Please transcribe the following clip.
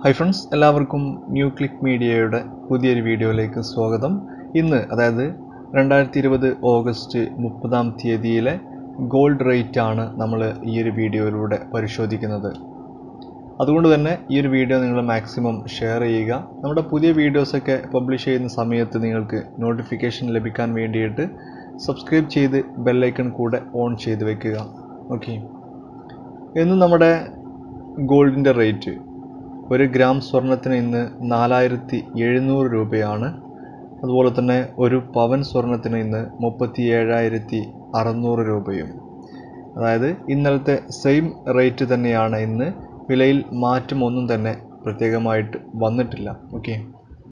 hi friends എല്ലാവർക്കും New Click മീഡിയയുടെ പുതിയൊരു വീഡിയോയിലേക്ക് സ്വാഗതം ഇന്ന് അതായത് രണ്ടായിരത്തി ഇരുപത് ഓഗസ്റ്റ് മുപ്പതാം തീയതിയിലെ ഗോൾഡ് റേറ്റ് ആണ് നമ്മൾ ഈ ഒരു വീഡിയോയിലൂടെ പരിശോധിക്കുന്നത് അതുകൊണ്ട് തന്നെ ഈ ഒരു വീഡിയോ നിങ്ങൾ മാക്സിമം ഷെയർ ചെയ്യുക നമ്മുടെ പുതിയ വീഡിയോസൊക്കെ പബ്ലിഷ് ചെയ്യുന്ന സമയത്ത് നിങ്ങൾക്ക് നോട്ടിഫിക്കേഷൻ ലഭിക്കാൻ വേണ്ടിയിട്ട് സബ്സ്ക്രൈബ് ചെയ്ത് ബെല്ലൈക്കൺ കൂടെ ഓൺ ചെയ്ത് വെക്കുക ഓക്കെ ഇന്ന് നമ്മുടെ ഗോൾഡിൻ്റെ റേറ്റ് ഒരു ഗ്രാം സ്വർണത്തിന് ഇന്ന് നാലായിരത്തി എഴുന്നൂറ് രൂപയാണ് അതുപോലെ തന്നെ ഒരു പവൻ സ്വർണത്തിന് ഇന്ന് മുപ്പത്തി ഏഴായിരത്തി അറുന്നൂറ് രൂപയും അതായത് ഇന്നലത്തെ സെയിം റേറ്റ് തന്നെയാണ് ഇന്ന് വിലയിൽ മാറ്റമൊന്നും തന്നെ പ്രത്യേകമായിട്ട് വന്നിട്ടില്ല ഓക്കെ